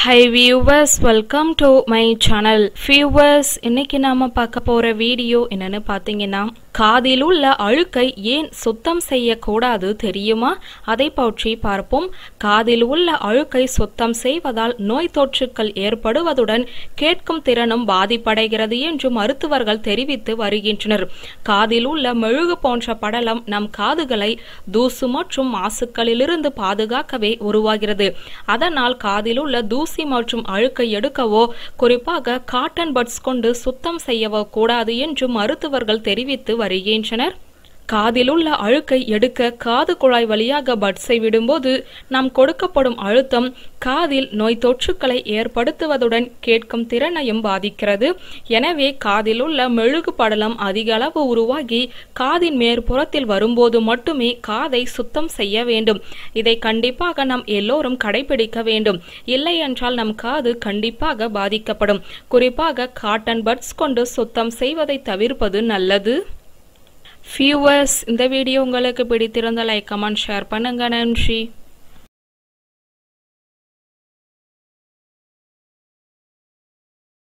high viewers welcome to my channel viewers இன்னைக்கு நாம பார்க்க போற வீடியோ என்னன்னு பார்த்தீங்கன்னா காதில் உள்ள அழுக்கை ஏன் சுத்தம் செய்யக்கூடாது தெரியுமா அதை பற்றி பார்ப்போம் காதில் உள்ள அழுக்கை சுத்தம் செய்வதால் நோய் தொற்றுக்கள் ஏற்படுவதுடன் கேட்கும் திறனும் பாதிப்படைகிறது என்று மருத்துவர்கள் தெரிவித்து வருகின்றனர் காதில் உள்ள மெழுகு போன்ற படலம் நம் காதுகளை தூசு மற்றும் மாசுக்களிலிருந்து பாதுகாக்கவே உருவாகிறது அதனால் காதில் உள்ள தூசி மற்றும் அழுக்கை எடுக்கவோ குறிப்பாக காட்டன் பட்ஸ் கொண்டு சுத்தம் செய்யவோ கூடாது என்று மருத்துவர்கள் தெரிவித்து வருகின்றனர் காதில் உள்ள அழுக்கை எடுக்க காது குழாய் வழியாக பட்ஸை விடும்போது நாம் கொடுக்கப்படும் அழுத்தம் காதில் நோய் தொற்றுக்களை ஏற்படுத்துவதுடன் கேட்கும் திறனையும் பாதிக்கிறது எனவே காதில் உள்ள மெழுகு படலம் அதிக அளவு உருவாகி காதின் மேற்புறத்தில் வரும்போது மட்டுமே காதை சுத்தம் செய்ய வேண்டும் இதை கண்டிப்பாக நாம் எல்லோரும் கடைபிடிக்க வேண்டும் இல்லை என்றால் நம் காது கண்டிப்பாக பாதிக்கப்படும் குறிப்பாக காட்டன் பட்ஸ் கொண்டு சுத்தம் செய்வதை தவிர்ப்பது நல்லது வியூவர்ஸ் இந்த வீடியோ உங்களுக்கு பிடித்திருந்த லைக் கமெண்ட் ஷேர் பண்ணுங்க நன்றி